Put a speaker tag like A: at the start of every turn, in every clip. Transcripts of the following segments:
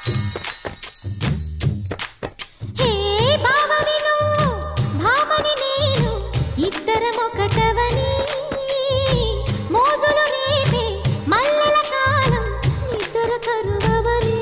A: హే బావవి నువ్వు భామని నేను ఇద్దరం ఒకటవని మోజులు రేపే మల్లెల కాలం నిద్ర కరువవని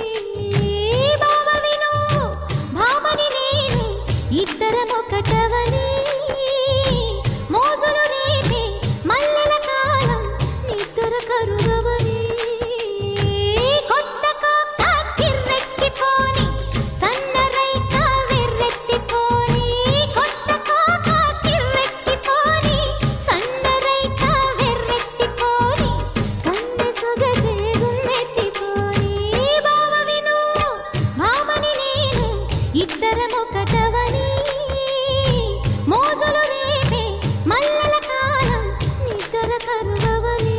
A: బావవి నువ్వు భామని నేను ఇద్దరం ఒకటవని మోజులు రేపే మల్లెల కాలం నిద్ర కరువవని కొత్త కోక కిర్రెక్కిపోని సన్నరైక వెర్రెత్తిపోని కొత్త కోక కిర్రెక్కిపోని సన్నరైక వెర్రెత్తిపోని కన్నె సొగసే గుమ్మెత్తిపోని బావవి నువ్వు భామని నేను ఇద్దరం ఒకటవని మోజులు రేపే మల్లెల కాలం నిద్ర కరువవని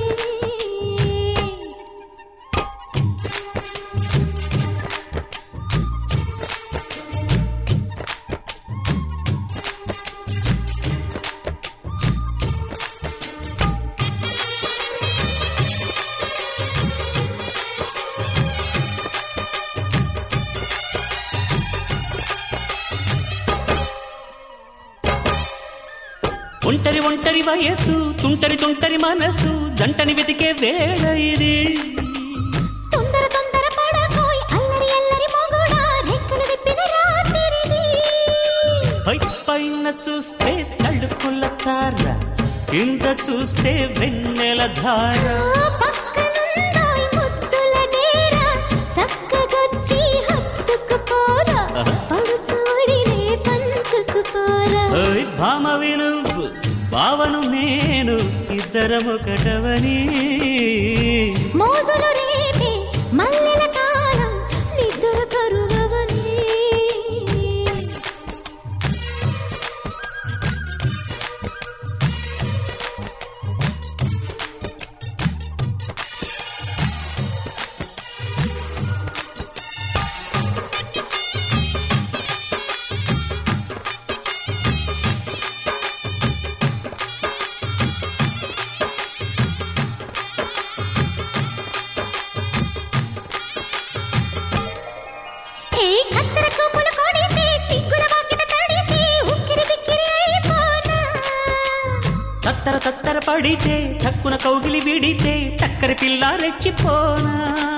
B: ఒంటరి ఒంటరి వయస్సు తుంటరి తుంటరి మనసు జంటని వెతికే వేళ ఇది
A: తొందర తొందర పడకోయ్ అల్లరి అల్లరి మొగుడా రెక్కలు విప్పిన రాత్రిది
B: పై పైన చూస్తే తడుపుల తార కింద చూస్తే వెన్నెల ధార
A: ఆ పక్కనుందోయ్ ముద్దుల డేరా చక్కగొచ్చి హత్తుకుపోరా పడుచోడినే పంచుకుపోరా
B: ఓయ్ భామ వినువ్వు భావను నేను ఇద్దరం ఒకటవని
A: మోజులు రేపే మల్లెల కాలం నిద్ర కరువవని ఏ కత్తెర చూపులు కొడితే సిగ్గుల వాకిట తడితే ఉక్కిరి బిక్కిరి అయిపోనా
B: తత్తర తత్తర పడితే తక్కున కౌగిలి విడితే చక్కరి పిల్ల రెచ్చిపోనా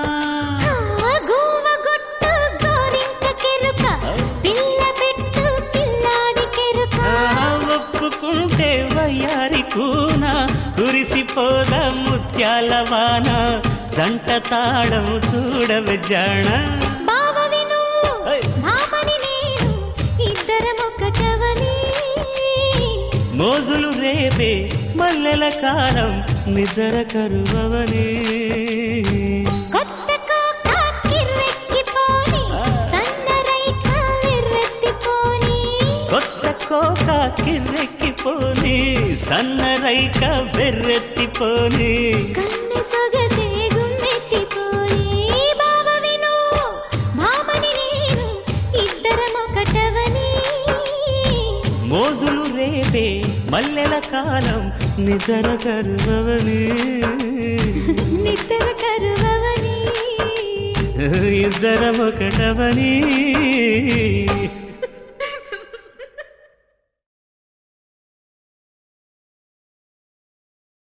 A: గువ్వ గుట్టు గోరింక కెరుక పిల్ల పెట్టు పిల్లాడి కెరుక
B: ఆ, ఒప్పుకుంటే వయ్యారి కూన కురిసిపోద ముత్యాల వాన జంట తాళం చూడవే జాణ
A: బావవి నువ్వు
B: ఏయ్.
A: భామని నేను ఇద్దరం ఒకటవని
B: మోజులు రేపే మల్లెల కాలం నిద్ర కరువవని
A: కొత్త కోక కిర్రెక్కిపోని సన్నరైక విర్రెత్తిపోని
B: కొత్త కోక కిర్రెక్కిపోని సన్నరైక బెర్రెత్తిపోని
A: కన్నె సొగసే గుమ్మెత్తిపోని బావవి నువ్వు భామని నేను ఇద్దరం ఒకటవని
B: మోజులు రేపే మల్లెల కాలం నిద్ర కరువవని
A: నిద్ర కరువవని
B: ఇద్దరం ఒకటవని